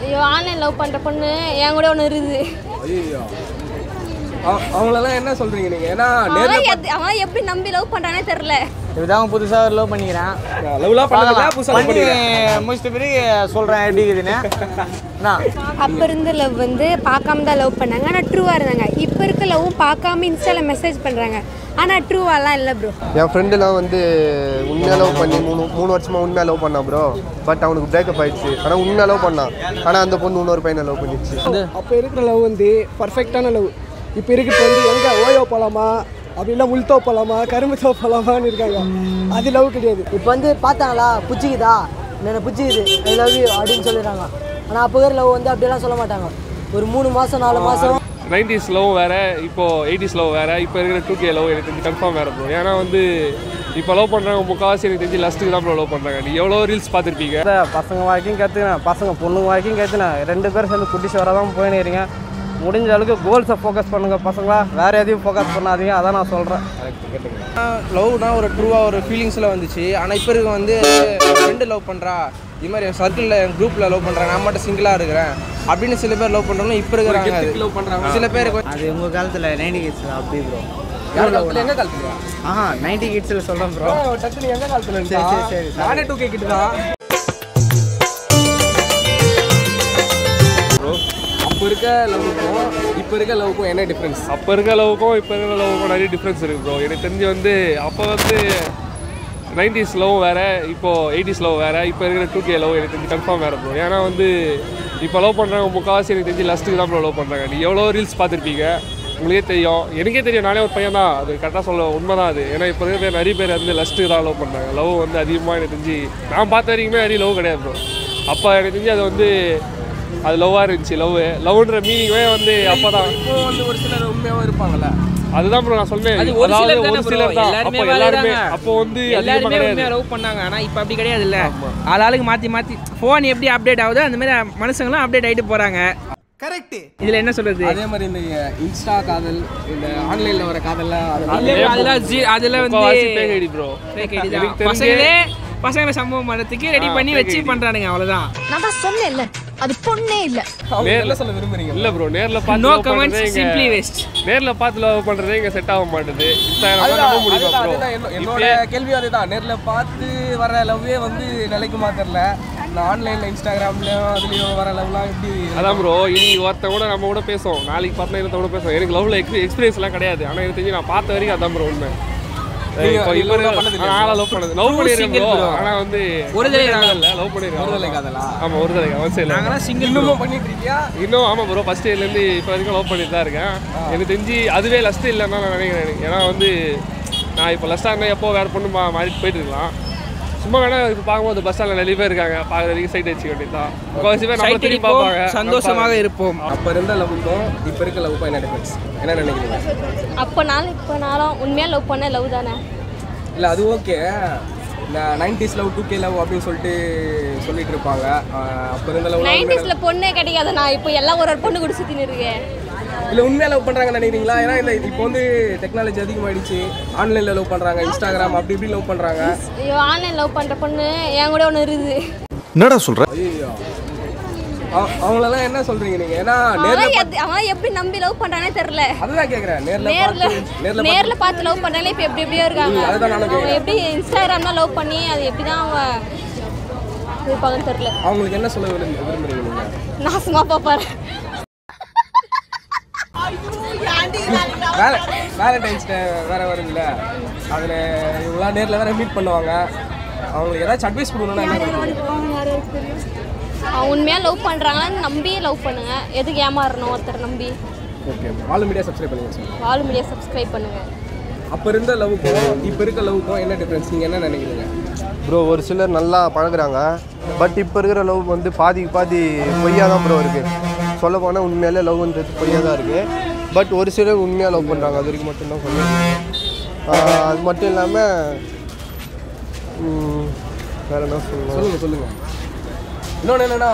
ஐயோ online love பண்ணுற பொண்ணு என் கூட ஒன்று இருக்குது ஐயோ அவங்களெல்லாம் என்ன சொல்றீங்க நீங்க ஏன்னா நேர்ல அவன் எத்- அவன் எப்படி நம்பி லவ் பண்ணுறானே தெரில இப்போதான் புதுசாக ஒரு லவ் பண்ணிக்கிறேன் லவ்லாம் பண்ணல புதுசா love பண்ணி பண்ணிருக்கேன். முடிச்சிட்ட பிறகு சொல்கிறேன் எப்படி இருக்குதுன்னு என்ன அப்போ இருந்த லவ் வந்து பார்க்காம தான் லவ் பண்ணாங்க ஆனால் ட்ரூவாக இருந்தாங்க இப்போ இருக்க லவ்வும் பார்க்காம இன்ஸ்டாவில் மெசேஜ் பண்ணுறாங்க ஆனால் ட்ரூவாலாம் இல்லை ப்ரோ என் ஃப்ரெண்டுலாம் வந்து உண்மையாக லவ் பண்ணி மூணு மூணு வருஷமாக உண்மையாக லவ் பண்ணான் ப்ரோ பட் அவனுக்கு பிரேக்கப் ஆயிடுச்சு ஆனால் உண்மையாக லவ் பண்ணான் ஆனால் அந்த பொண்ணு இன்னொரு பையனை லவ் பண்ணிடுச்சு அப்போ இருக்கிற லவ் வந்து பர்ஃபெக்டான லவ் இப்போ இருக்கிறது வந்து எங்கே ஓயோ போகலாமா அப்படி இல்லை உள்தோ போகலாமா கரும்பு தோ போகலாமான்னு இருக்காங்க அது லவ் கிடையாது இப்போ வந்து பார்த்தாங்களா பிடிச்சிக்குதா என்ன பிடிச்சிக்குது ஐ லவ் யூ அப்படின்னு சொல்லிடுறாங்க ஆனால் அப்போ இருக்கிற லவ் வந்து அப்படியெல்லாம் சொல்ல மாட்டாங்க ஒரு மூணு மாதம் நாலு மாதம் நைன்டிஸ் லவ் வேற இப்போ எயிட்டிஸ் லவ் வேற இப்போ இருக்கிற டூ கே லவ் எனக்கு தெரிஞ்சு கன்ஃபார்ம் வேற ப்ரோ ஏன்னா வந்து இப்போ லவ் பண்ணுறாங்க முக்கால்வாசி எனக்கு தெரிஞ்சு லஸ்ட்டுக்கு தான் ப்ரோ லவ் பண்ணுறாங்க நீ எவ்வளோ ரீல்ஸ் பார்த்துருப்பீங்க பசங்க வாழ்க்கையும் கற்றுக்கினேன் பசங்க பொண்ணுங்க வாழ்க்கையும் கற்றுனேன் ரெண்டு பேரும் சேர்ந்து குட்டிஸ் வர தான் போயின்னு இருக்கீங்க முடிஞ்ச அளவுக்கு கோல்ஸை ஃபோக்கஸ் பண்ணுங்க பசங்களா வேற எதையும் ஃபோக்கஸ் பண்ணாதீங்க அதான் நான் சொல்கிறேன் லவ்னா ஒரு ட்ரூவாக ஒரு ஃபீலிங்ஸில் வந்துச்சு ஆனால் இப்போ இருக்க வந்து ஃப்ரெண்டு லவ் பண்ணுறா இது மாதிரி என் சர்க்கிளில் என் குரூப்பில் லவ் பண்ணுறேன் நான் மட்டும் சிங்கிளாக இருக்கிறேன் அப்படின்னு சில பேர் லவ் பண்ணுறோம் இப்போ இருக்கிறாங்க அது. லவ் பண்றாங்க சில பேருக்கு அது உங்கள் காலத்தில் நைன்டி கிட்ஸில் அப்படி ப்ரோ யார் காலத்துல எங்க காலத்துல ஆஹா நைன்டி கிட்ஸில் சொல்கிறேன் ப்ரோ டக்குனு எங்க காலத்துல சரி, இருந்தா சரி, சரி, sorry. நானே டூ கே கிட்ட தான் ப்ரோ அப்போ இருக்க லவ்வுக்கும் இப்போ இருக்க லவ்வுக்கும் என்ன டிஃப்ரென்ஸ் அப்போ இருக்க லவ்வுக்கும் இப்போ இருக்கிற லவ்வுக்கும் நிறைய டிஃப்ரென்ஸ் இருக்குது ப்ரோ எனக்கு தெரிஞ்சு வந்து அப்போ வந்து நைன்டிஸ் லவ் வேறு இப்போ எயிட்டிஸ் லவ் வேறு இப்போ இருக்கிற டூ கே லவ் எனக்கு தெரிஞ்சு கன்ஃபார்ம் வேறு ப்ரோ ஏன்னா வந்து இப்போ லவ் பண்ணுறாங்க முக்கால்வாசி எனக்கு தெரிஞ்சு லஸ்ட்டுக்கு தான் ப்ரோ லவ் பண்ணுறாங்க நீ எவ்வளோ ரீல்ஸ் பார்த்துருப்பீங்க உங்களுக்கே தெரியும் எனக்கே தெரியும் நானே ஒரு பையன் தான் அது கரெக்டாக சொல்ல உண்மை தான் அது ஏன்னா இப்போ இருக்கிற பேர் நிறைய பேர் வந்து லஸ்ட்டுக்கு தான் லவ் பண்ணுறாங்க லவ் வந்து அதிகமாக எனக்கு தெரிஞ்சு நான் பார்த்த வரைக்குமே நிறைய லவ் கிடையாது ப்ரோ அப்போ எனக்கு தெரிஞ்சு அது வந்து அது லவ்வாக இருந்துச்சு லவ் லவ்ன்ற மீனிங்கே வந்து அப்போ தான் இப்போ வந்து ஒரு சிலர் உண்மையாவும் இருப்பாங்கல்ல அதுதான் ப்ரோ நான் சொன்னேன் அது ஒரு அதாவது சிலர் தானே ஒரு bro. சிலர் தான் எல்லாருமே அப்போ எல்லாருமே வாழுறாங்க. அப்போ வந்து அதிகமாக எல்லாருமே கிடையாது உண்மையாக லவ் பண்ணாங்க ஆனால் இப்போ அப்படி கிடையாது இல்லை ஆளாளுக்கு மாற்றி மாற்றி ஃபோன் எப்படி அப்டேட் ஆகுதோ அந்த மாதிரி மனுஷங்களும் அப்டேட் ஆகிட்டு போகிறாங்க கரெக்ட் இதில் என்ன சொல்கிறது அதே மாதிரி இந்த இன்ஸ்டா காதல் இந்த ஆன்லைன்ல வர காதல்லாம் அதெல்லாம் இல்லை அதெல்லாம் ஜி அதில் வந்து முக்கால்வாசி fake ID bro. fake ID தான். எனக்கு தெரிஞ்சு- பசங்களே பசங்களை சம்பவம் பண்ணுறதுக்கு ரெடி பண்ணி வச்சு பண்ணுறானுங்க அவ்வளோதான் நான் தான் சொன்னேன்ல அது பொண்ணே இல்லை அவங்க என்ன சொல்ல விரும்புறீங்க இல்ல ப்ரோ நேர்ல பார்த்து நோ love கமெண்ட்ஸ் பண்றதே இங்க- சிம்பிளி வேஸ்ட் நேர்ல பார்த்து லவ் பண்றதே இங்க செட் ஆக மாட்டுது இன்ஸ்டாகிராம் அதுதான், நம்ப முடியுமா அதுதான், ப்ரோ அதுதான் என்னோ- என்னோட கேள்வி அதுதான் நேர்ல பார்த்து வர லவ்வே வந்து நிலைக்குமா தெரியல இந்த ஆன்லைன்ல இன்ஸ்டாகிராம்லயும் அதுலயும் வர லவ்லாம் எப்படி அதான் ப்ரோ இனி ஒருத்தன் கூட நம்ம கூட பேசுவோம் நாளைக்கு பார்த்தா இன்னொருத்த கூட பேசுவோம் எனக்கு லவ்ல எக்ஸ்பீரியன்ஸ் எல்லாம் கிடையாது ஆனா எனக்கு தெரிஞ்சு நான் பார்த்த வரைக்கும் அதான் ப்ரோ உண்மை நீங்க- இப்போ நீங்க இப்போ love பண்ணது இல்லையா? நான் லவ் பண்ணது லவ் பண்ணிருக்கேன் single bro bro. ஆனா வந்து ஒரு தடவை இல்ல லவ் பண்ணிருக்கேன் ஒரு தலை காதலா ஆமா ஒரு தடவை அவன் சைடுல நாங்களாம் சிங்கிள் இன்னமும் பண்ணிட்டு இருக்கியா இன்னும் ஆமா ப்ரோ ஃபர்ஸ்ட் இயர்லேருந்து இப்போ வரைக்கும் லவ் பண்ணிட்டு தான் இருக்கேன் எனக்கு தெரிஞ்சு அதுவே லஸ்ட் இல்லைன்னு நான் நினைக்கிறேன் எனக்கு. ஏன்னா வந்து நான் இப்போ லஸ்ட்டாக இருந்தால் எப்போ வேறு பொண்ணு மா மாறிட்டு போயிட்டு இருக்கலாம் சும்மா வேணா இப்போ பார்க்கும்போது பஸ் ஸ்டாண்டில் நிறைய பேர் இருக்காங்க பார்க்குற வரைக்கும் சைட் வச்சுக்க வேண்டியது தான் முக்கால்வாசி பேர் நம்ம திரும்பி பார்ப்பாங்க சந்தோஷமாக இருப்போம் அப்ப இருந்த லவ்வுக்கும் இப்ப இருக்க லவ்வுக்கும் என்ன டிஃபரன்ஸ் என்ன நினைக்கிறீங்க அப்போ நாளும் இப்போ நாளும் உண்மையாக லவ் பண்ண லவ் தானே இல்ல அது ஓகே இந்த nineties love two K love அப்படின்னு சொல்லிட்டு சொல்லிட்டு இருப்பாங்க ஆஹ் அப்ப இருந்த லவ் நைன்டிஸில் பொண்ணே கிடைக்காது நான் இப்போ எல்லாம் ஒரு ஒரு பொண்ணு கூட சுற்றின்னு இருக்கேன் இல்ல உண்மையா லவ் பண்றாங்கன்னு நினைக்கிறீங்களா ஏன்னா இந்த இப்போ வந்து டெக்னாலஜி அதிகமாயிடுச்சு ஆன்லைன்ல லவ் பண்றாங்க இன்ஸ்டாகிராம் அப்படி இப்படி லவ் பண்றாங்க ஐயோ ஆன்லைன் லவ் பண்ணுற பொண்ணு என் கூட ஒன்று இருக்குது என்னடா சொல்ற ஐயோ அவ- அவங்களெல்லாம் என்ன சொல்றீங்க நீங்க ஏன்னா நேர்ல அவன் எத்- அவன் எப்படி நம்பி லவ் பண்ணுறானே தெரில அதுதான் கேக்குறேன் நேர்ல நேர்ல பார்த்து நேர்ல நேர்ல பார்த்து லவ் பண்ணாலே இப்போ எப்படி எப்படியோ இருக்காங்க ம், அதுதான் நானும் அவங்க எப்படி இன்ஸ்டாகிராம்ல லவ் பண்ணி அது எப்படி தான் அவங்க இருப்பாங்கன்னு தெரில அவங்களுக்கு என்ன சொல்ல விரும்பு- விரும்புறீங்க நீங்க நாசமா பாப்பாரு வேலை வேலண்டைன்ஸ் டே வேற வருதுல்ல அதில் இவங்களாம் நேரில் வேற மீட் பண்ணுவாங்க அவங்களுக்கு ஏதாச்சும் அட்வைஸ் கொடுக்கணும்னா என்ன கொடுப்பீங்க? அவன் உண்மையாக லவ் பண்ணுறாங்களான்னு நம்பி லவ் பண்ணுங்க எதுக்கு ஏமாறணும் ஒருத்தர் நம்பி ஓகே வால் மீடியா சப்ஸ்கிரைப் பண்ணுங்க சார் வால் மீடியா சப்ஸ்கிரைப் பண்ணுங்க அப்போ இருந்த லவ்வுக்கும் இப்போ இருக்க லவ்வுக்கும் என்ன டிஃப்ரென்ஸ் நீங்கள் என்ன நினைக்கிறீங்க ப்ரோ ஒரு சிலர் நல்லா பழகுறாங்க பட் இப்போ இருக்கிற லவ் வந்து பாதிக்கு பாதி பொய்யா தான் ப்ரோ இருக்குது சொல்ல போனால் உண்மையாலே லவ்ன்றது பொய்யா தான் இருக்குது பட் ஒரு சிலர் உண்மையாக லவ் பண்ணுறாங்க அது வரைக்கும் மட்டும்தான் சொல்லுவேன் அது மட்டும் இல்லாமல் வேறு என்ன சொல்லணும் சொல்லுங்க சொல்லுங்க இன்னொன்று என்னன்னா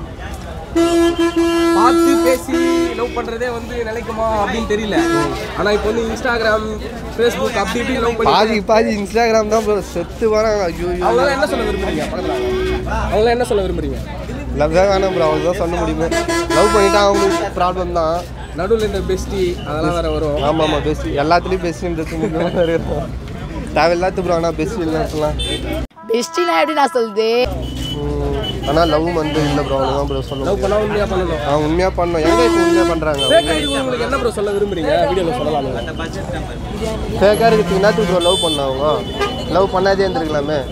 பார்த்து பேசி லவ் பண்ணுறதே வந்து நிலைக்குமா அப்படின்னு தெரியல ஆனால் இப்போ வந்து இன்ஸ்டாகிராம் ஃபேஸ்புக் அப்படி இப்படி லவ் பண்ணி பாதிக்கு பாதி இன்ஸ்டாகிராம் தான் ப்ரோ செத்து வராங்க ஐயோ ஐயோ. அவங்களாம் என்ன சொல்ல விரும்புறீங்க பக்கத்தில் அவங்களாம் என்ன சொல்ல விரும்புறீங்க லவ்வே வேணாம் ப்ரோ அவ்வளோதான் சொல்ல முடியுமே லவ் பண்ணிட்டா அவங்களுக்கு ப்ராப்ளம் தான் நடுவில் இந்த பெஸ்டி அதெல்லாம் வேற வரும் ஆமாம் ஆமாம் பெஸ்ட் எல்லாத்துலேயும் பெஸ்ட்ன்றது முக்கியமாக இருக்கும் தேவையில்லாத ப்ரோ ஆனால் பெஸ்ட் இல்லைலாம் பெஸ்டினா எப்படி நான் சொல்லுது ஆனால் லவ் வந்து இல்லை ப்ரோ அவ்வளோதான் ப்ரோ சொல்ல லவ் பண்ணா உண்மையா பண்ணணும் ஆ உண்மையாக பண்ணோம் எங்கே இப்போ உண்மையாக பண்ணுறாங்க ஃபேக் ஐடி உங்களுக்கு என்ன ப்ரோ சொல்ல விரும்புறீங்க வீடியோல சொல்லலாம் ஃபேக்காக இருக்கிறதுக்கு என்னத்துக்கு ப்ரோ லவ் பண்ணாங்க லவ் பண்ணாதே இருந்திருக்கலாமே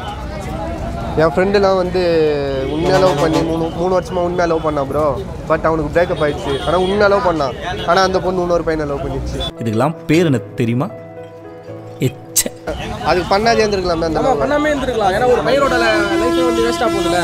என் ஃப்ரெண்டுலாம் வந்து உண்மையாக லவ் பண்ணி மூணு மூணு வருஷமாக உண்மையாக லவ் பண்ணான் ப்ரோ பட் அவனுக்கு பிரேக்கப் ஆயிடுச்சு ஆனால் உண்மையாக லவ் பண்ணான் ஆனால் அந்த பொண்ணு இன்னொரு பையனை லவ் பண்ணிடுச்சு இதுக்கெல்லாம் பேர் என்ன தெரியுமா எச்ச அதுக்கு பண்ணாதே இருந்திருக்கலாமே அந்த ஆமா love. பண்ணாமே இருந்திருக்கலாம் ஏன்னா ஒரு பையனோட லைஃப் வந்து வேஸ்டா போகுதுல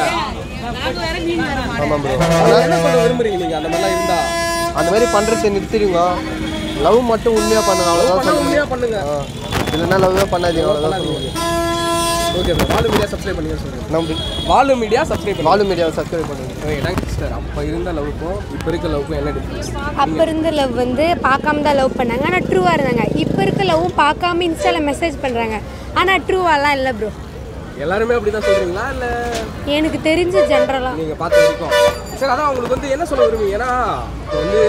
ஆமாம் ப்ரோ அதனால என்ன சொல்ல விரும்புறீங்க நீங்க அந்த மாதிரிலாம் இருந்தா அந்த மாதிரி பண்ணுறதை நிறுத்திடுங்க லவ் மட்டும் உண்மையாக பண்ணுங்க அவ்வளோதான் பண்ண சொல்ல உண்மையா முடியும் பண்ணுங்க ஆ. இல்லைன்னா லவ்வே பண்ணாதீங்க அவ்வளோதான் சொல்ல முடியும் okay bro wall media subscribe பண்ணுங்க சொல்லுங்க நம்ம வாலு மீடியா சப்ஸ்கிரைப் பண்ணுங்க வாலு மீடியாவை சப்ஸ்கிரைப் பண்ணுங்க ஓகே தேங்க்யூ சிஸ்டர் அப்போ இருந்த லவ்வுக்கும் இப்போ இருக்க லவ்வுக்கும் என்ன டிஃப்ரென்ஸ் அப்போ இருந்த லவ் வந்து பார்க்காம தான் லவ் பண்ணாங்க ஆனால் ட்ரூவாக இருந்தாங்க இப்போ இருக்க லவ்வும் பார்க்காம இன்ஸ்டாவில் மெசேஜ் பண்ணுறாங்க ஆனால் ட்ரூவாலாம் இல்லை ப்ரோ எல்லாருமே அப்படி தான் சொல்றீங்களா இல்ல எனக்கு தெரிஞ்ச ஜென்ரலாக நீங்க பார்த்த வரைக்கும் சரி அதான் உங்களுக்கு வந்து என்ன சொல்ல விரும்புங்க ஏன்னா இப்போ வந்து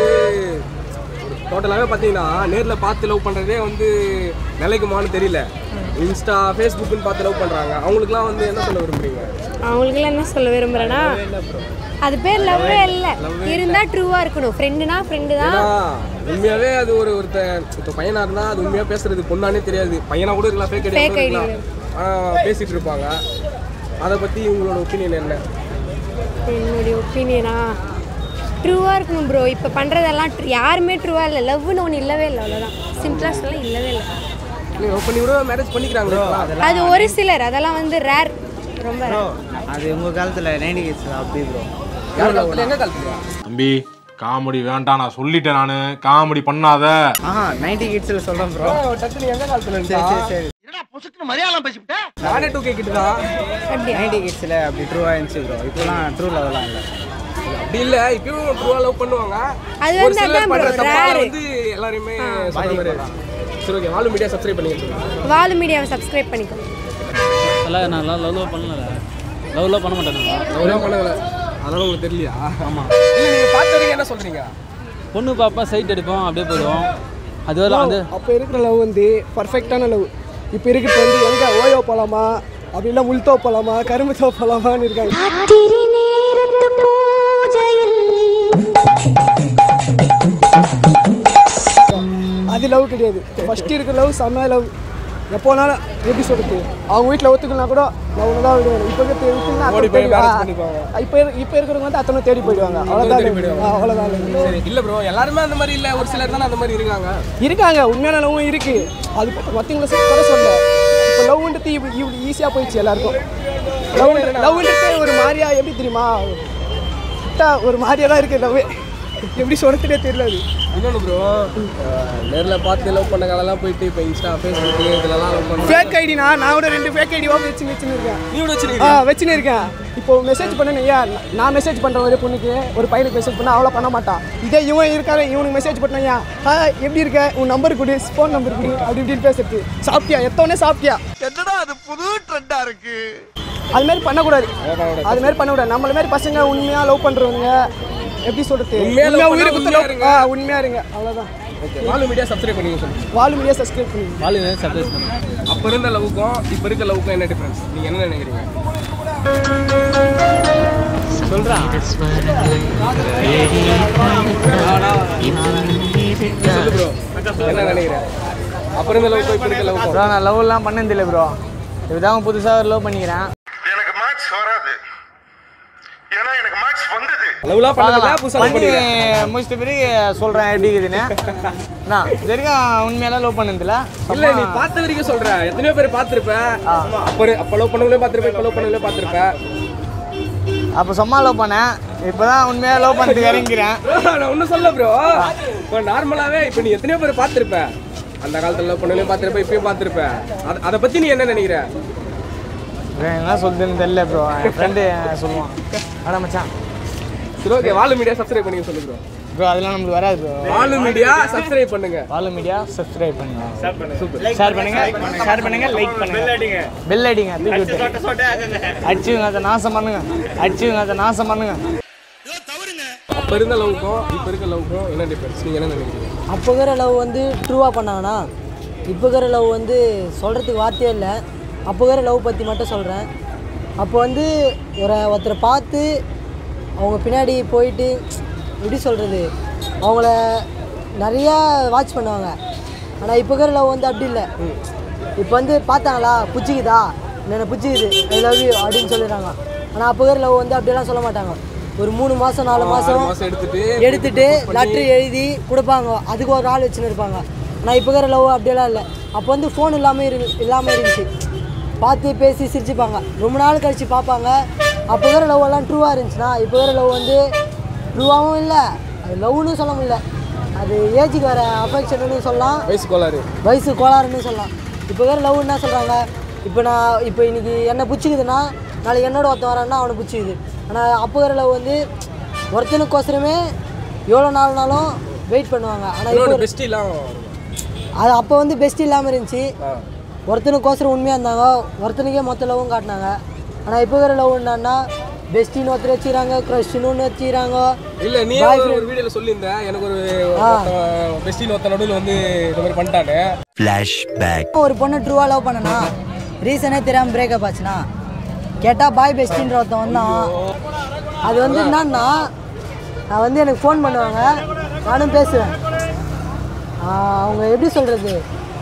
டோட்டலாகவே பார்த்தீங்கன்னா நேரில் பார்த்து லவ் பண்ணுறதே வந்து நிலைக்குமான்னு தெரியல இன்ஸ்டா ஃபேஸ்புக்குன்னு பார்த்து லவ் பண்ணுறாங்க அவங்களுக்குலாம் வந்து என்ன சொல்ல விரும்புறீங்க அவங்களுக்குலாம் என்ன சொல்ல விரும்புகிறேன்னா அது பேர் லவ்வே இல்லை இருந்தால் ட்ரூவாக இருக்கணும் ஃப்ரெண்டுனா ஃப்ரெண்டு தான் ஏன்னா உண்மையாவே அது ஒரு ஒருத்தன் இப்போ பையனா இருந்தா அது உண்மையா பேசுறது பொண்ணானே தெரியாது பையனா கூட இருக்கலாம் ஃபேக் Fake ஐடி ID இருக்கலாம் ஆனால் பேசிட்டு இருப்பாங்க அதை பத்தி உங்களோட ஒப்பீனியன் என்ன என்னுடைய ஒப்பீனியனா ட்ரூவாக இருக்கணும் ப்ரோ இப்போ பண்ணுறதெல்லாம் யாருமே ட்ரூவாக இல்லை லவ்னு ஒன்று இல்லவே இல்லை அவ்வளோதான் சிம்பிளாக சொல்ல இல்லவே இல்லை நீங்க லவ் பண்ணி கூட மேரேஜ் பண்ணிக்கிறாங்களே இப்பலாம். அது ஒரு சிலர் அதெல்லாம் வந்து ரேர் ரொம்ப rare. அது உங்கள் காலத்தில் நைன்டி கிட்ஸ் அப்படி ப்ரோ யார் காலத்துல எங்க காலத்துலயா தம்பி காமெடி வேண்டாம் நான் சொல்லிட்டேன் நான் காமெடி பண்ணாத ஆஹா நைன்டி கிட்ஸில் சொல்கிறேன் ப்ரோ டக்குனு எங்க காலத்துல சரி இருந்தா சரி சரி நானே டூ கே கிட்ட தான் நைன்டி கிட்ஸில் அப்படி ட்ரூவாக இருந்துச்சு ப்ரோ இப்போலாம் ட்ரூ லவ்லாம் இல்லை அப்படி இல்ல இப்பயும் ட்ரூவா லவ் பண்ணுவாங்க அது ஒரு வந்து சிலர் அதான் பண்ற bro, தப்பால rare. வந்து எல்லாரையுமே சொல்ற மாதிரி சரி ஓகே வாலு மீடியா சப்ஸ்கிரைப் பண்ணிங்க வாலு மீடியாவை சப்ஸ்கிரைப் பண்ணிக்கோ எல்லாம் நான் லவ் லவ் பண்ணல லவ்லாம் பண்ண மாட்டேன் லவ்லாம் பண்ணல அதனால உங்களுக்கு தெரியலையா ஆமா இல்ல நீங்க பார்த்த வரைக்கும் என்ன சொல்றீங்க பொண்ணு பாப்பா சைட் எடுப்போம் அப்படியே போயிடுவோம் அது வரை அது அப்போ இருக்கிற லவ் வந்து பர்ஃபெக்டான லவ் இப்போ இருக்கிறது வந்து எங்கே ஓயோ போகலாமா அப்படி இல்லை முல்தோ போகலாமா கரும்பு தோ போகலாமான்னு இருக்காங்க அது லவ் கிடையாது ஃபர்ஸ்ட் இருக்கிற லவ் செம்ம லவ் எப்போனாலும் எப்படி சொல்றது அவங்க வீட்டில் ஒத்துக்கலாம் கூட நான் ஒன்று தான் விடுவேன் இப்போ இருக்கிற ஓடி போய் marriage பண்ணிக்குவாங்க. இப்போ இப்போ இருக்கிறவங்க வந்து அத்தனை தேடி போயிடுவாங்க தேடி அவ்வளோதான் போயிடுவாங்க. ஆ, அவ்வளோதான் சரி இல்ல ப்ரோ எல்லாருமே அந்த மாதிரி இல்ல ஒரு சிலர் தானே அந்த மாதிரி இருக்காங்க இருக்காங்க உண்மையான லவ்வும் இருக்கு அது மற்றவங்கள கூட சொல்ல இப்போ லவ்ன்றது இப்படி இப்படி ஈஸியாக போயிடுச்சு எல்லாருக்கும் லவ் லவ்ன்றது ஒரு மாதிரியா எப்படி தெரியுமா விட்டா ஒரு மாதிரியா தான் இருக்கு லவ் எப்படி சொல்றதுனே தெரியல அது இன்னொன்று ப்ரோ நேர்ல பார்த்து லவ் பண்ண காலெல்லாம் போயிட்டு இப்போ இன்ஸ்டா ஃபேஸ்புக் இதுலலாம் லவ் பண்ண ஃபேக் ஐடினா நான் கூட ரெண்டு ஃபேக் ஐடியோ வச்சு வச்சுன்னு இருக்கேன் நீ கூட ஆ வச்சிருக்கீங்க வச்சுன்னு இருக்கேன் இப்போ மெசேஜ் பண்ணேன் ஏன் நான் மெசேஜ் பண்ணுற ஒரு பொண்ணுக்கு ஒரு பையனுக்கு மெசேஜ் பண்ணால் அவ்வளோ பண்ண மாட்டான் இதே இவன் இருக்காரு இவனுக்கு மெசேஜ் பண்ணேன் ஏன் ஆ எப்படி இருக்க உன் நம்பர் கொடு ஃபோன் நம்பர் கொடு அப்படி இப்படின்னு பேசுறது சாப்பிட்டியா எத்தவொடனே சாப்பிட்டியா என்னடா அது புது ட்ரெண்டா இருக்கு அது மாதிரி பண்ணக்கூடாது அது மாதிரி பண்ணக்கூடாது நம்மள மாதிரி பசங்க உண்மையாக லவ் பண்ணுறவங்க எப்படி சொல்றது உண்மையா love உண்மையா பண்ணா உயிரை குத்து உண்மையா love- இருங்க. ஆ உண்மையா இருங்க அவ்வளோதான் ஓகே வாலு மீடியா சப்ஸ்கிரைப் பண்ணிங்க சொல்லுங்க வால் மீடியா சப்ஸ்கிரைப் பண்ணுங்க வாலு சர்ப்ரைஸ் பண்ணு அப்போ இருந்த லவ்வுக்கும் இப்போ இருக்க லவ்வுக்கும் என்ன டிஃபரன்ஸ் நீங்க என்ன நினைக்கிறீங்க சொல்கிறான் சொல்லு ப்ரோ என்ன நினைக்கிறேன் அப்போ இருந்த லவ்வுக்கும் இப்போ இருக்க லவ்வுக்கும் ப்ரோ நான் லவ்லாம் பண்ணதில்லை ப்ரோ இப்போதான் புதுசாக லவ் பண்ணிக்கிறேன் எனக்கு மேட்ச் வராது ஏன்னா எனக்கு மேட்ச் வந்தது லவ்லாம் பண்ணதில்ல புதுசாக லவ் பண்ணி பண்ணிக்கிறேன் முடிச்சிட்ட பிறகு சொல்கிறேன் எப்படி இருக்குதுன்னு நான் இது வரைக்கும் உண்மையெல்லாம் லவ் பண்ணதில்ல இல்ல நீ பார்த்த வரைக்கும் சொல்ற எத்தனையோ பேர் பார்த்திருப்ப அப்போ அப்போ லவ் பண்ணவங்களே பார்த்திருப்ப இப்போ லவ் பண்ணவங்களே பார்த்திருப்ப அப்போ சும்மா லவ் பண்ணேன் இப்போ தான் உண்மையாக லவ் பண்ணிட்டு இறங்கிறேன் நான் ஒன்றும் சொல்ல ப்ரோ இப்போ நார்மலாவே இப்போ நீ எத்தனையோ பேர் பார்த்திருப்ப அந்த காலத்துல லவ் பண்ணவங்களே பார்த்திருப்ப இப்பயும் பார்த்திருப்ப அதை அதை பத்தி நீ என்ன நினைக்கிற என்ன சொல்றதுன்னு தெரியல ப்ரோ என் ஃப்ரெண்டு சொல்லுவான் அட மச்சான் சரி ஓகே வாலு மீடியா சப்ஸ்கிரைப் பண்ணி சொல்லு ப்ரோ ப்ரோ அதெல்லாம் நமக்கு வராது ப்ரோ வாலு மீடியா சப்ஸ்கிரைப் பண்ணுங்க வாலு மீடியா சப்ஸ்கிரைப் பண்ணுங்க சூப்பர் ஷேர் பண்ணுங்க ஷேர் பண்ணுங்க லைக் பண்ணுங்க பெல் அடிங்க தூக்கி விட்டு அடிச்சுங்க அதை நாசம் பண்ணுங்க அடிச்சுங்க அதை நாசம் பண்ணுங்க அப்ப இருந்த லவ்க்கும் இப்ப இருக்க லவ்க்கும் என்ன டிஃபரன்ஸ் நீங்க என்ன நினைக்கிறீங்க அப்போ இருக்கிற லவ் வந்து ட்ரூவாக பண்ணாங்கன்னா இப்போ இருக்கிற லவ் வந்து சொல்கிறதுக்கு வார்த்தையே இல்லை அப்போ இருக்கிற லவ் பற்றி மட்டும் சொல்கிறேன் அப்போ வந்து ஒரு ஒருத்தரை பார்த்து அவங்க பின்னாடி போயிட்டு எப்படி சொல்கிறது அவங்கள நிறையா வாட்ச் பண்ணுவாங்க ஆனால் இப்போ இருக்கிற லவ் வந்து அப்படி இல்லை இப்போ வந்து பார்த்தாங்களா பிடிச்சிக்குதா என்ன பிடிச்சிக்குது ஐ லவ் யூ அப்படின்னு சொல்லிடுறாங்க ஆனால் அப்போ இருக்கிற லவ் வந்து அப்படியெல்லாம் சொல்ல மாட்டாங்க ஒரு மூணு மாதம் நாலு ஆறு மாதம் மாசம் எடுத்துட்டு எடுத்துட்டு propose பண்ணி- லெட்ரு எழுதி கொடுப்பாங்க அதுக்கு ஒரு ஆள் வச்சுன்னு இருப்பாங்க நான் இப்போ இருக்கிற லவ் அப்படியெல்லாம் இல்லை அப்போ வந்து ஃபோன் இல்லாமல் இரு இல்லாமல் இருந்துச்சு பார்த்து பேசி சிரிச்சுப்பாங்க ரொம்ப நாள் கழிச்சு பார்ப்பாங்க அப்போ இருக்கிற லவ் எல்லாம் ட்ரூவாக இருந்துச்சுன்னா இப்போ இருக்கிற லவ் வந்து ட்ரூவாகவும் இல்லை அது லவ்னு சொல்ல முடியல அது ஏஜுக்கு வர அஃபெக்ஷன்னு சொல்லலாம் வயசு கோளாறு வயசு கோளாறுன்னு சொல்லலாம் இப்போ வேறு லவ் என்ன சொல்கிறாங்க இப்போ நான் இப்போ இன்னைக்கு என்ன பிடிச்சிக்குதுன்னா நாளைக்கு என்னோட ஒருத்தன் வரான்னா அவனை பிடிச்சிக்குது ஆனால் அப்போ வேறு லவ் வந்து ஒருத்தனுக்கோசரமே எவ்வளோ நாள்னாலும் வெயிட் பண்ணுவாங்க ஆனால் இப்போ இன்னொன்று பெஸ்டிலாம் அது அப்போ வந்து பெஸ்ட் இல்லாமல் இருந்துச்சு ஒருத்தனுக்கோசரம் உண்மையாக இருந்தாங்க ஒருத்தனுக்கே மொத்த லவ்வும் காட்டினாங்க ஆனால் இப்போ வேறு லவ் என்னன்னா பெஸ்டின்னு ஒருத்தர் வச்சுக்கிறாங்க க்ரஷ்னு ஒன்று வச்சுக்கிறாங்க இல்ல நீ Boy ஒரு friend- வீடியோல சொல்லியிருந்த எனக்கு ஒரு ஆ. பெஸ்டின் ஒருத்த நடுவில் வந்து இந்த மாதிரி பண்ணிட்டானே ஃப்ளாஷ்பேக் ஒரு பொண்ணு ட்ரூவாக லவ் பண்ணனா ரீசனே தெரியாமல் பிரேக்கப் ஆச்சுன்னா கேட்டால் பாய் பெஸ்டின்ற ஒருத்தன் வந்தான் அது வந்து என்னன்னா நான் வந்து எனக்கு ஃபோன் பண்ணுவாங்க நானும் பேசுவேன் ஆஹ் அவங்க எப்படி சொல்கிறது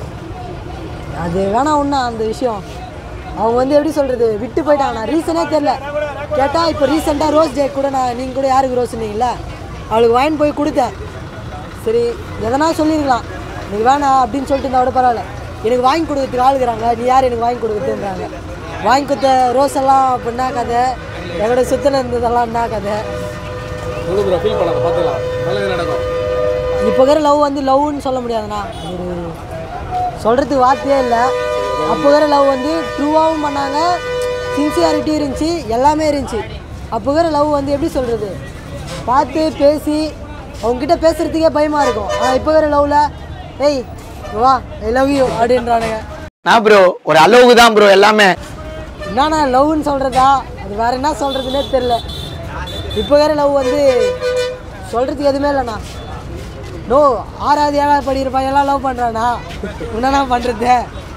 அது வேணாம் ஒன்றா அந்த விஷயம் அவங்க வந்து எப்படி சொல்கிறது விட்டு போயிட்டாங்க நான் ரீசனே தெரில கேட்டால் இப்போ ரீசெண்டாக ரோஸ் டே கூட நான் நீங்கள் கூட யாருக்கு ரோஸ் சொன்னீங்களா அவளுக்கு வாங்கிட்டு போய் கொடுத்தேன் சரி எதனா சொல்லியிருக்கலாம் எனக்கு வேணாம் அப்படின்னு சொல்லிட்டு இருந்தா கூட பரவாயில்ல எனக்கு வாங்கி கொடுக்கறதுக்கு ஆளுக்குறாங்க நீ யார் எனக்கு வாங்கி கொடுக்குறதுன்றாங்க வாங்கி கொடுத்த ரோஸ் எல்லாம் இப்போ என்ன கதை எங்களோட சுற்றில் இருந்ததெல்லாம் என்ன கதை உங்களுக்கு ப்ரோ ஃபீல் பண்ணாத பார்த்துக்கலாம் நல்லது நடக்கும் இப்போ இருக்கிற லவ் வந்து லவ்னு சொல்ல முடியாதுண்ணா ஒரு சொல்கிறதுக்கு வார்த்தையே இல்லை அப்போ இருக்கிற லவ் வந்து ட்ரூவாகவும் பண்ணாங்க சின்சியாரிட்டி இருந்துச்சு எல்லாமே இருந்துச்சு அப்போ இருக்கிற லவ் வந்து எப்படி சொல்கிறது பார்த்து பேசி அவங்ககிட்ட பேசுகிறதுக்கே பயமாக இருக்கும் ஆனால் இப்போ இருக்கிற லவ்வில் ஏய் வா ஐ லவ் யூ அப்படின்றானுங்க நான் ப்ரோ ஒரு அளவுக்கு தான் ப்ரோ எல்லாமே என்னண்ணா லவ்னு சொல்கிறதா அது வேற என்ன சொல்கிறதுனே தெரில இப்போ வேற லவ் வந்து சொல்கிறதுக்கு எதுவுமே இல்லைண்ணா நோ ஆறாவது ஏழாவது படிக்கிற பையன்லாம் லவ் பண்ணுறானா என்னண்ணா பண்ணுறது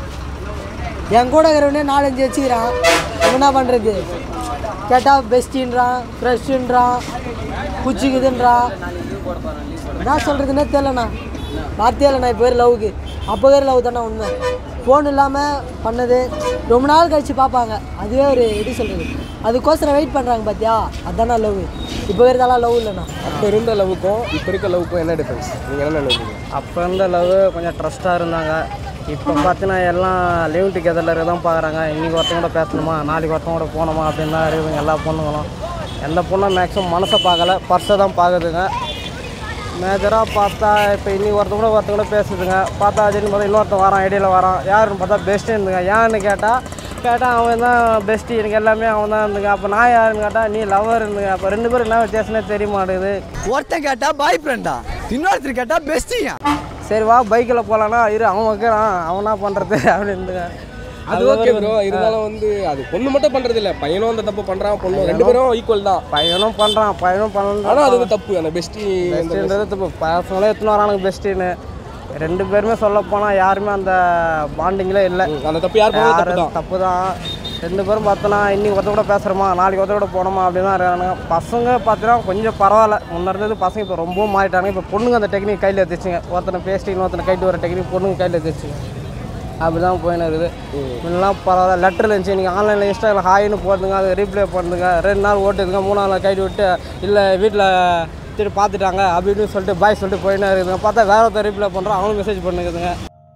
என் கூட இருக்கிறவனே நாலஞ்சு வச்சுக்கிறான் என்ன பண்ணுறது கேட்டால் பெஸ்டின்றான் ஃப்ரெஷ்ஷுன்றான் குச்சிக்குதுன்றான் என்ன சொல்கிறதுனே தெரிலண்ணா வார்த்தையே இல்லைண்ணா இப்போ வேறு லவ்வுக்கு அப்போ வேறு லவ் தானே உண்மை ஃபோன் இல்லாமல் பண்ணது ரொம்ப நாள் கழித்து பார்ப்பாங்க அதுவே ஒரு எப்படி சொல்கிறது அதுக்கோசரம் வெயிட் பண்ணுறாங்க பார்த்தியா அதானே லவ் இப்போ வேறுதெல்லாம் லவ் இல்லைண்ணா அப்போ இருந்த லவ்வுக்கும் இப்போ இருக்க லவ்வுக்கும் என்ன டிஃபரன்ஸ் நீங்கள் என்ன நினைக்கிறீங்க அப்போ இருந்த லவ் கொஞ்சம் ட்ரஸ்ட்டாக இருந்தாங்க இப்போ பார்த்தீங்கன்னா எல்லாம் லிவ் டுகெதரில் தான் பார்க்குறாங்க இன்றைக்கி ஒருத்தங்க கூட பேசணுமா நாளைக்கு ஒருத்தங்க கூட போகணுமா அப்படின்னு தான் இருக்குதுங்க எல்லா பொண்ணுங்களும் எந்த பொண்ணும் மேக்ஸிமம் மனசை பார்க்கல பர்ஸை தான் பார்க்குதுங்க மேஜராக பார்த்தா இப்போ இன்னைக்கு ஒருத்தங்க கூட ஒருத்தங்க கூட பேசுதுங்க பார்த்தா அதுன்னு பார்த்தா இன்னொருத்தன் வரான் இடையில வரான் யாருன்னு பார்த்தா பெஸ்ட்டு இருந்துங்க ஏன்னு கேட்டால் கேட்டால் அவன் தான் பெஸ்ட்டு எனக்கு எல்லாமே அவன் தான் இருந்துங்க அப்போ நான் யாருன்னு கேட்டால் நீ லவர் இருந்துங்க அப்போ ரெண்டு பேரும் என்ன வித்தியாசமே தெரிய மாட்டேங்குது ஒருத்தன் கேட்டா பாய் ஃப்ரெண்டா இன்னொருத்தர் கேட்டா பெஸ்டியா சரி வா பைக்கில் போகலான்னா இரு அவன் வைக்கிறான் அவனா பண்ணுறது அப்படின்ட்டுங்க அது ஓகே ப்ரோ இருந்தாலும் வந்து அது பொண்ணு மட்டும் பண்றது இல்ல பையனும் அந்த தப்பு பண்றான் பொண்ணும் ரெண்டு பேரும் ஈக்குவல் தான் பையனும் பண்ணுறான் பையனும் பண்ணலாம் ஆனா அது வந்து தப்பு அந்த பெஸ்டி பெஸ்ட்டுன்றது தப்பு பசங்களே எத்தனை வரானுங்க பெஸ்ட்டுன்னு ரெண்டு பேருமே சொல்ல போனால் யாருமே அந்த பாண்டிங்கில் இல்லை அந்த தப்பு யார் பண்ணாலும் தப்பு தான். தப்பு தான் ரெண்டு பேரும் பார்த்தோன்னா இன்னைக்கு ஒருத்த கூட பேசுகிறோமா நாளைக்கு ஒருத்த கூட போனோமா அப்படின்னு தான் இருக்கானுங்க பசங்க பார்த்தீங்கன்னா கொஞ்சம் பரவாயில்ல முன்ன இருந்தது பசங்க இப்போ ரொம்பவும் மாறிட்டாங்க இப்போ பொண்ணுங்க அந்த டெக்னிக் கையில் எடுத்துச்சுங்க ஒருத்தனை பேசிட்டு இன்னொருத்தனை கைட்டு வர டெக்னிக் பொண்ணுங்க கையில் எடுத்துச்சுங்க அப்படி தான் போயின்னு இருக்குது முன்னெல்லாம் பரவாயில்ல லெட்டர் இருந்துச்சு நீங்கள் ஆன்லைனில் இன்ஸ்டாவில் ஹாய்னு போடுதுங்க அது ரீப்ளே பண்ணுதுங்க ரெண்டு நாள் ஓட்டுதுங்க மூணாவது நாள் கைட்டு விட்டு இல்லை வீட்டில் திருப்பி பார்த்துட்டாங்க அப்படின்னு சொல்லிட்டு பாய் சொல்லிட்டு போயின்னு இருக்குதுங்க பார்த்தா வேற ஒருத்தர் ரீப்ளே பண்ணுறோம் அவங்களும் மெசேஜ் பண்ணுக்குதுங்க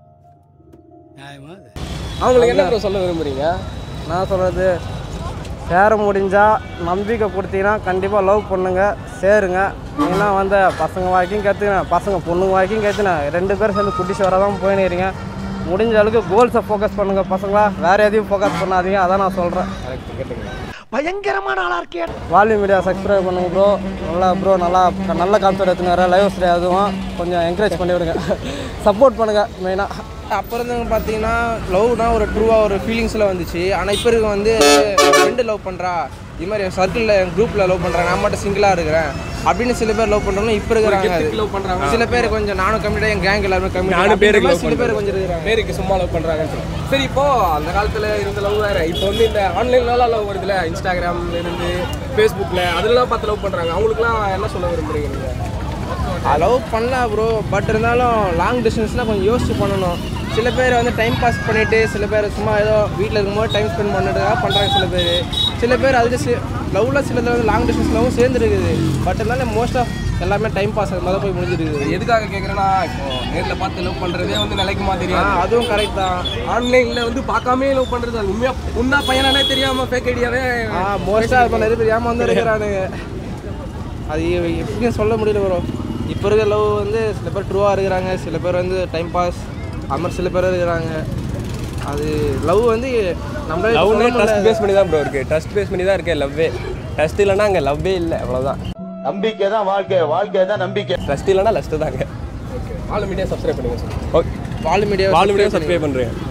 அவங்களுக்கு என்ன ப்ரோ சொல்ல விரும்புறீங்க நான் சொல்கிறது சேர முடிஞ்சால் நம்பிக்கை கொடுத்தீங்கன்னா கண்டிப்பாக லவ் பண்ணுங்க சேருங்க ஏன்னா வந்து பசங்க வாழ்க்கையும் கற்றுக்கினேன் பசங்க பொண்ணுங்க வாழ்க்கையும் கற்றுனேன் ரெண்டு பேரும் சேர்ந்து குட்டிச்சு வர தான் போயின்னு முடிஞ்ச அளவுக்கு கோல்ஸை ஃபோக்கஸ் பண்ணுங்கள் பசங்களா வேறு எதையும் ஃபோக்கஸ் பண்ணாதீங்க அதான் நான் சொல்கிறேன் பயங்கரமான ஆளா இருக்கே வால்யூம் மீடியா சப்ஸ்கிரைப் பண்ணுங்க ப்ரோ நல்லா ப்ரோ நல்லா நல்ல கான்செப்ட் எடுத்துனாரு லைவ் ஸ்டே அதுவும் கொஞ்சம் என்கரேஜ் பண்ணி விடுங்க சப்போர்ட் பண்ணுங்க மெயினாக அப்போ இருந்தவங்க பார்த்தீங்கன்னா லவ்னா ஒரு ட்ரூவாக ஒரு ஃபீலிங்ஸில் வந்துச்சு ஆனால் இப்போ இருக்க வந்து ஃப்ரெண்டு லவ் பண்ணுறா இது மாதிரி என் சர்க்கிளில் என் குரூப்பில் லவ் பண்ணுறேன் நான் மட்டும் சிங்கிளாக இருக்கிறேன் அப்படின்னு சில பேர் லவ் பண்ணுறோம் இப்போ இருக்கிறாங்க அது. லவ் பண்றாங்க சில பேர் கொஞ்சம் நானும் கம்மிட்டாக என் கேங் எல்லாருமே கம்மி நானும் பேருக்கு லவ் சில பேர் கொஞ்சம் இருக்கிறாங்க பேருக்கு சும்மா லவ் பண்றாங்கன்னு சொல்லி சரி இப்போ அந்த காலத்துல இருந்த லவ் வேற இப்போ வந்து இந்த ஆன்லைன்ல லவ் வருதுல இன்ஸ்டாகிராம்ல இருந்து ஃபேஸ்புக்ல அதுலலாம் பார்த்து லவ் பண்றாங்க அவங்களுக்குலாம் என்ன சொல்ல விரும்புறீங்க நீங்க லவ் பண்ணலாம் ப்ரோ பட் இருந்தாலும் லாங் டிஸ்டன்ஸ்னால் கொஞ்சம் யோசிச்சு பண்ணணும் சில பேர் வந்து டைம் பாஸ் பண்ணிட்டு சில பேர் சும்மா ஏதோ வீட்டில் இருக்கும்போது டைம் ஸ்பெண்ட் பண்ணுறதுக்காக பண்ணுறாங்க சில பேர் சில பேர் அதுக்கு லவ்வில் சில வந்து லாங் டிஸ்டன்ஸ் லவ்வும் சேர்ந்துருக்குது பட் இருந்தாலும் மோஸ்ட் ஆஃப் எல்லாமே டைம் பாஸ் அது மாதிரி போய் முடிஞ்சிருக்குது எதுக்காக கேக்குறேன்னா இப்போ நேர்ல பார்த்து லவ் பண்றதே வந்து நிலைக்குமா தெரியாது ஆ, அதுவும் கரெக்ட் தான் ஆன்லைன்ல வந்து பார்க்காம லவ் பண்றது அது உண்மையா உண்மை பையனானே தெரியாம ஃபேக் ஐடியாவே ஆ மோஸ்ட்டாக இப்போ நிறைய பேர் ஏமா வந்து இருக்கிறானுங்க அது எ- எப்படின்னு சொல்ல முடியல ப்ரோ இப்போ இருக்க லவ் வந்து சில பேர் ட்ரூவாக இருக்கிறாங்க சில பேர் வந்து டைம் பாஸ் அது மாதிரி சில பேர் இருக்கிறாங்க அது லவ் வந்து நம்மளே லவ்னே சொல்ல ட்ரஸ்ட் முடியாது. பேஸ் பண்ணி தான் ப்ரோ இருக்கு ட்ரஸ்ட் பேஸ் பண்ணி தான் இருக்கு லவ்வே ட்ரஸ்ட் இல்லைன்னா அங்கே லவ்வே இல்லை அவ்வளோதான் நம்பிக்கை தான் வாழ்க்கை வாழ்க்கை தான் நம்பிக்கை ட்ரஸ்ட் இல்லைன்னா லஸ்ட் தாங்க ஆல் மீடியா சப்ஸ்கிரைப் பண்ணுங்க sir okay wall media wall media subscribe பண்ணுறேன்